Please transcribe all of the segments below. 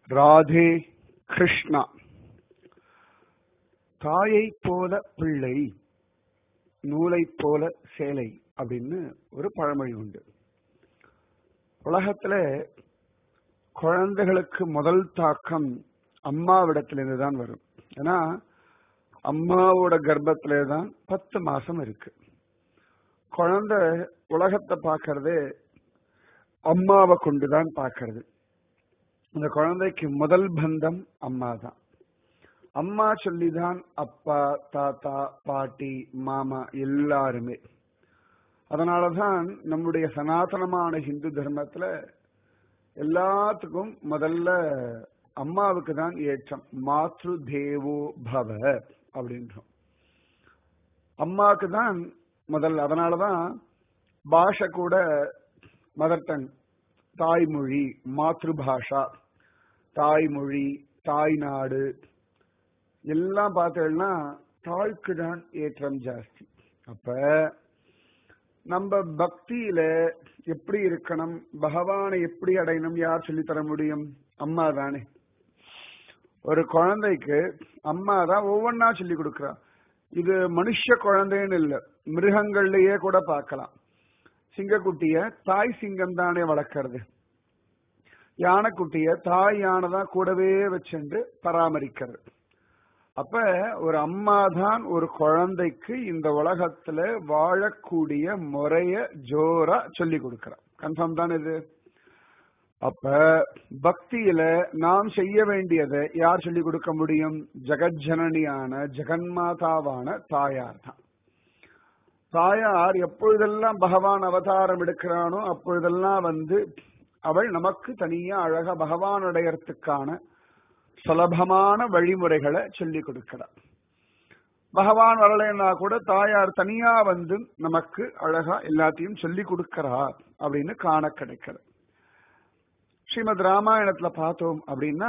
ராதே கிருஷ்ணா தாயை போல பிள்ளை நூலை போல சேலை அப்படின்னு ஒரு பழமொழி உண்டு உலகத்துல குழந்தைகளுக்கு முதல் தாக்கம் அம்மாவிடத்திலிருந்து தான் வரும் ஏன்னா அம்மாவோட கர்ப்பத்திலே தான் பத்து மாசம் இருக்கு குழந்தை உலகத்தை பார்க்கறதே அம்மாவை கொண்டுதான் பார்க்கறது இந்த குழந்தைக்கு முதல் பந்தம் அம்மா தான் அம்மா சொல்லிதான் அப்பா தாத்தா பாட்டி மாமா எல்லாருமே அதனாலதான் நம்முடைய சனாதனமான ஹிந்து தர்மத்துல எல்லாத்துக்கும் முதல்ல அம்மாவுக்கு தான் ஏற்றம் மாத்ரு தேவோ பவ அப்படின்றோம் அம்மாவுக்கு தான் முதல்ல அதனாலதான் பாஷை கூட மதர் டங் தாய்மொழி மாத்ருபாஷா தாய்மொழி தாய்நாடு எல்லாம் பார்த்தேன்னா தாய்க்கு தான் ஏற்றம் ஜாஸ்தி அப்ப நம்ம பக்தியில எப்படி இருக்கணும் பகவானை எப்படி அடையணும் யார் சொல்லி தர முடியும் அம்மா தானே ஒரு குழந்தைக்கு அம்மா தான் ஒவ்வொன்னா சொல்லி கொடுக்கறா இது மனுஷ குழந்தைன்னு இல்ல மிருகங்கள்லயே கூட பார்க்கலாம் சிங்கக்குட்டிய தாய் சிங்கம் தானே வளர்க்கறது யானைக்குட்டிய தாய் யானை தான் கூடவே வச்சுட்டு பராமரிக்கிறது அப்ப ஒரு அம்மா தான் ஒரு குழந்தைக்கு இந்த உலகத்துல வாழக்கூடிய முறைய ஜோரா சொல்லி கொடுக்கிறார் கன்ஃபார்ம் தான் இது அப்ப பக்தியில நாம் செய்ய வேண்டியதை யார் சொல்லி கொடுக்க முடியும் ஜெகஜனனியான ஜெகன்மாதாவான தாயார் தான் தாயார் எப்பொழுதெல்லாம் பகவான் அவதாரம் எடுக்கிறானோ அப்பொழுதெல்லாம் வந்து அவள் நமக்கு தனியா அழகா பகவான் அடையறதுக்கான சுலபமான வழிமுறைகளை சொல்லி கொடுக்கிறார் பகவான் வரலைன்னா கூட தாயார் தனியா வந்து நமக்கு அழகா எல்லாத்தையும் சொல்லி கொடுக்கிறார் அப்படின்னு காண கிடைக்கிறது ஸ்ரீமத் ராமாயணத்துல பார்த்தோம் அப்படின்னா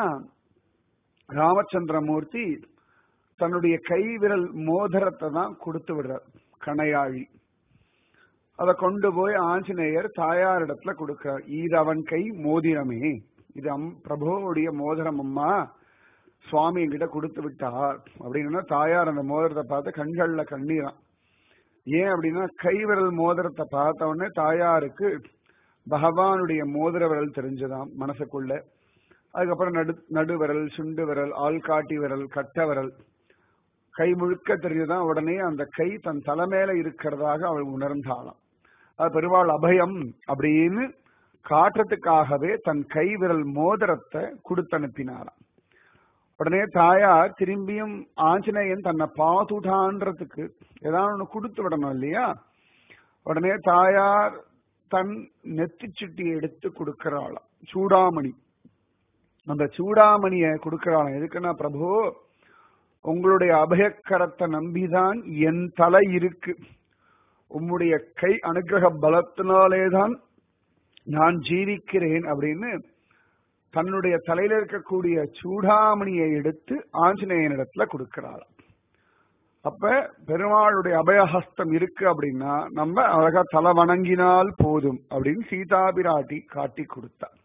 ராமச்சந்திரமூர்த்தி தன்னுடைய கை விரல் மோதிரத்தை தான் கொடுத்து விடுறார் கணையாழி அதை கொண்டு போய் ஆஞ்சநேயர் தாயார் இடத்துல கொடுக்கிறார் இது அவன் கை மோதிரமே இது அம் பிரபுவோடைய மோதிரம் அம்மா சுவாமி என்கிட்ட கொடுத்து விட்டார் அப்படின்னா தாயார் அந்த மோதிரத்தை பார்த்து கண்கள்ல கண்ணீரான் ஏன் அப்படின்னா கைவிரல் மோதிரத்தை பார்த்த உடனே தாயாருக்கு பகவானுடைய மோதிர விரல் தெரிஞ்சுதாம் மனசுக்குள்ள அதுக்கப்புறம் நடு நடுவிரல் சுண்டு விரல் ஆள்காட்டி விரல் கட்ட விரல் கை முழுக்க தெரிஞ்சுதான் உடனே அந்த கை தன் தலைமையில இருக்கிறதாக அவள் உணர்ந்தாளாம் அது பெருவாள் அபயம் அப்படின்னு காட்டுறதுக்காகவே தன் கை விரல் மோதிரத்தை கொடுத்து அனுப்பினாராம் உடனே தாயார் திரும்பியும் ஆஞ்சநேயன் தன்னை பாத்துட்டான்றதுக்கு ஏதாவது ஒண்ணு கொடுத்து விடணும் இல்லையா உடனே தாயார் தன் நெத்தி சுட்டி எடுத்து கொடுக்கிறாளாம் சூடாமணி அந்த சூடாமணிய கொடுக்கிறாளாம் எதுக்குன்னா பிரபு உங்களுடைய அபயக்கரத்தை நம்பிதான் என் தலை இருக்கு உம்முடைய கை அனுகிரக பலத்தினாலேதான் நான் ஜீவிக்கிறேன் அப்படின்னு தன்னுடைய தலையில இருக்கக்கூடிய சூடாமணியை எடுத்து ஆஞ்சநேயனிடத்துல கொடுக்கிறாளாம் அப்ப பெருமாளுடைய அபயஹஸ்தம் இருக்கு அப்படின்னா நம்ம அழகா தலை வணங்கினால் போதும் அப்படின்னு சீதா பிராட்டி காட்டி கொடுத்தார்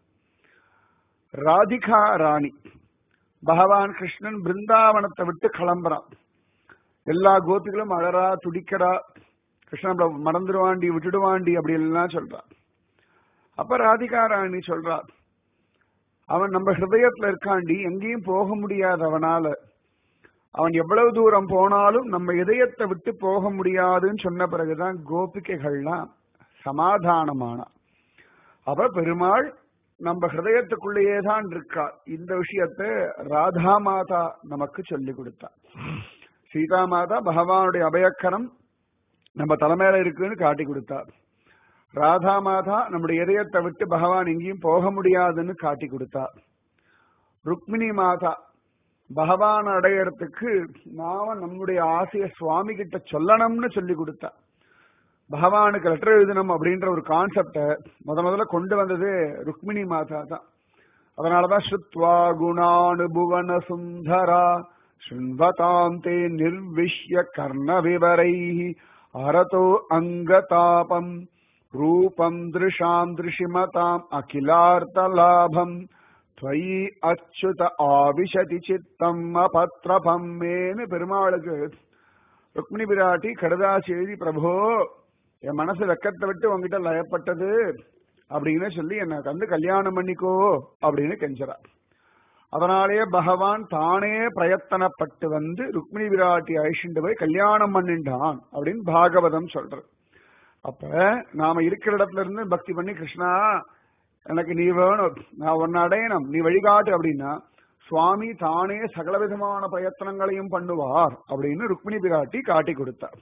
ராதிகா ராணி பகவான் கிருஷ்ணன் பிருந்தாவனத்தை விட்டு கிளம்புறான் எல்லா கோபிகளும் அழறா துடிக்கிறா கிருஷ்ணன் மறந்துடுவாண்டி விட்டுடுவாண்டி அப்படி எல்லாம் சொல்றா அப்ப ராதிகா ராணி சொல்றா அவன் நம்ம ஹிருதயத்துல இருக்காண்டி எங்கேயும் போக முடியாது அவனால அவன் எவ்வளவு தூரம் போனாலும் நம்ம இதயத்தை விட்டு போக முடியாதுன்னு சொன்ன பிறகுதான் கோபிகைகள்லாம் சமாதானமான அப்ப பெருமாள் நம்ம ஹிருதயத்துக்குள்ளேயே தான் இருக்கா இந்த விஷயத்த ராதா மாதா நமக்கு சொல்லி கொடுத்தா சீதா மாதா பகவானுடைய அபயக்கரம் நம்ம தலைமையில இருக்குன்னு காட்டி கொடுத்தார் ராதா மாதா நம்முடைய இதயத்தை விட்டு பகவான் எங்கேயும் போக முடியாதுன்னு காட்டி கொடுத்தார் ருக்மிணி மாதா பகவான் அடையறதுக்கு நாம நம்முடைய ஆசைய சுவாமி கிட்ட சொல்லணும்னு சொல்லி கொடுத்தா பகவானுக்கு லெட்டர் எழுதணும் அப்படின்ற ஒரு கான்செப்ட முத முதல்ல கொண்டு வந்தது ருக்மிணி மாதா தான் அதனாலதான் ஸ்ருத்வா குணானுபுவன சுந்தரா ஸ்ருண்வதாந்தே நிர்விஷ்ய கர்ண விவரை அரதோ அங்கதாபம் ரூபம் திருஷாம் திருஷிமதாம் அகிலார்த்தலாபம் துவயி அச்சுத ஆவிஷதி சித்தம் அபத்ரபம் மேன்னு பெருமாளுக்கு ருக்மிணி பிராட்டி கடுதாசி எழுதி பிரபோ என் மனசு வெக்கத்தை விட்டு உங்ககிட்ட லயப்பட்டது அப்படின்னு சொல்லி எனக்கு வந்து கல்யாணம் பண்ணிக்கோ அப்படின்னு கெஞ்சரா அதனாலேயே பகவான் தானே பிரயத்தனப்பட்டு வந்து ருக்மிணி விராட்டி அழிச்சுட்டு போய் கல்யாணம் பண்ணிட்டான் அப்படின்னு பாகவதம் சொல்றது அப்ப நாம இருக்கிற இடத்துல இருந்து பக்தி பண்ணி கிருஷ்ணா எனக்கு நீ வேணும் நான் உன்னை அடையணும் நீ வழிகாட்டு அப்படின்னா சுவாமி தானே சகலவிதமான பிரயத்தனங்களையும் பண்ணுவார் அப்படின்னு ருக்மிணி பிராட்டி காட்டி கொடுத்தார்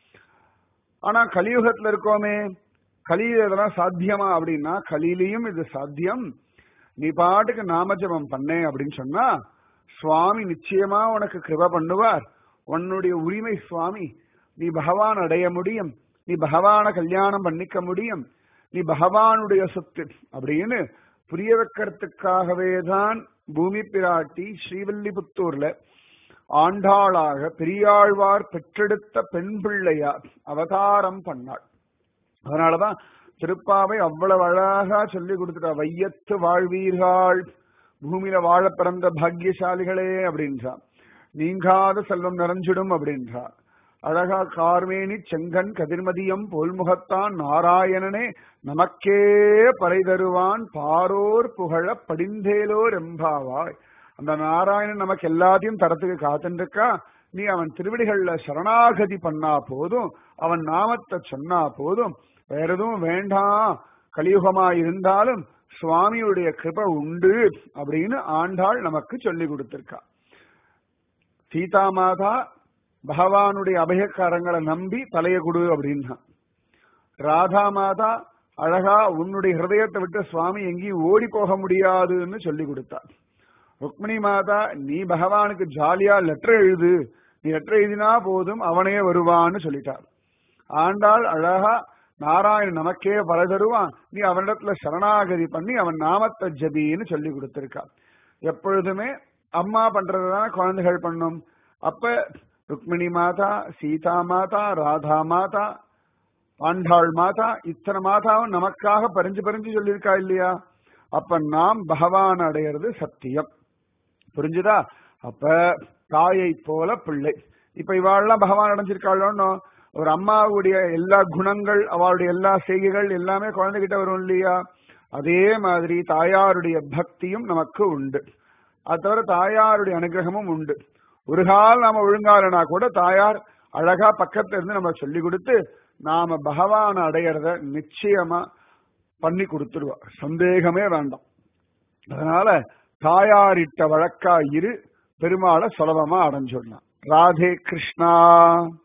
ஆனா கலியுகத்துல இருக்கோமே கலியில இதெல்லாம் சாத்தியமா அப்படின்னா கலியிலையும் இது சாத்தியம் நீ பாட்டுக்கு நாமஜபம் பண்ணே அப்படின்னு சொன்னா சுவாமி நிச்சயமா உனக்கு கிருப பண்ணுவார் உன்னுடைய உரிமை சுவாமி நீ பகவான் அடைய முடியும் நீ பகவான கல்யாணம் பண்ணிக்க முடியும் நீ பகவானுடைய சொத்து அப்படின்னு புரிய வைக்கிறதுக்காகவே தான் பூமி பிராட்டி ஸ்ரீவில்லிபுத்தூர்ல ஆண்டாளாக பெரியாழ்வார் பெற்றெடுத்த பெண் பிள்ளையார் அவதாரம் பண்ணாள் அதனாலதான் திருப்பாவை அவ்வளவு அழகா சொல்லி கொடுத்துட்டா வையத்து வாழ்வீர்கள் பூமியில வாழ பிறந்த பாக்கியசாலிகளே அப்படின்றா நீங்காத செல்வம் நிறைஞ்சிடும் அப்படின்றா அழகா கார்மேனி செங்கன் கதிர்மதியம் போல்முகத்தான் நாராயணனே நமக்கே பறை தருவான் பாரோர் புகழ படிந்தேலோர் எம்பாவாய் அந்த நாராயணன் நமக்கு எல்லாத்தையும் தரத்துக்கு காத்துருக்கா நீ அவன் திருவிடிகள்ல சரணாகதி பண்ணா போதும் அவன் நாமத்தை சொன்னா போதும் வேற எதுவும் வேண்டாம் கலியுகமா இருந்தாலும் சுவாமியுடைய கிருப உண்டு அப்படின்னு ஆண்டாள் நமக்கு சொல்லி கொடுத்திருக்கா சீதா மாதா பகவானுடைய அபயக்காரங்களை நம்பி தலைய கொடு அப்படின்னா ராதா மாதா அழகா உன்னுடைய ஹிருதயத்தை விட்டு சுவாமி எங்கேயும் ஓடி போக முடியாதுன்னு சொல்லி கொடுத்தார் ருக்மிணி மாதா நீ பகவானுக்கு ஜாலியா லெட்டர் எழுது நீ லெட்டர் எழுதினா போதும் அவனே வருவான்னு சொல்லிட்டார் ஆண்டாள் அழகா நாராயணன் நமக்கே வர தருவான் நீ அவனிடத்துல சரணாகதி பண்ணி அவன் நாமத்தை ஜபின்னு சொல்லி கொடுத்திருக்கா எப்பொழுதுமே அம்மா பண்றதுதான் குழந்தைகள் பண்ணும் அப்ப ருக்மிணி மாதா சீதா மாதா ராதா மாதா ஆண்டாள் மாதா இத்தனை மாதாவும் நமக்காக பறிஞ்சு பறிஞ்சு சொல்லியிருக்கா இல்லையா அப்ப நாம் பகவான் அடையிறது சத்தியம் புரிஞ்சுதா அப்ப தாயை போல பிள்ளை இப்ப இவாள்லாம் பகவான் அடைஞ்சிருக்காளோன்னு ஒரு அம்மாவுடைய எல்லா குணங்கள் அவளுடைய எல்லா செய்கைகள் எல்லாமே குழந்தைகிட்ட வரும் இல்லையா அதே மாதிரி தாயாருடைய பக்தியும் நமக்கு உண்டு அது தவிர தாயாருடைய அனுகிரகமும் உண்டு ஒரு கால் நாம ஒழுங்காலனா கூட தாயார் அழகா பக்கத்துல இருந்து நம்ம சொல்லி கொடுத்து நாம பகவான் அடையறத நிச்சயமா பண்ணி கொடுத்துருவா சந்தேகமே வேண்டாம் அதனால தாயாரிட்ட வழக்கா இரு பெருமாளை சுலபமா அடைஞ்சிடலாம் ராதே கிருஷ்ணா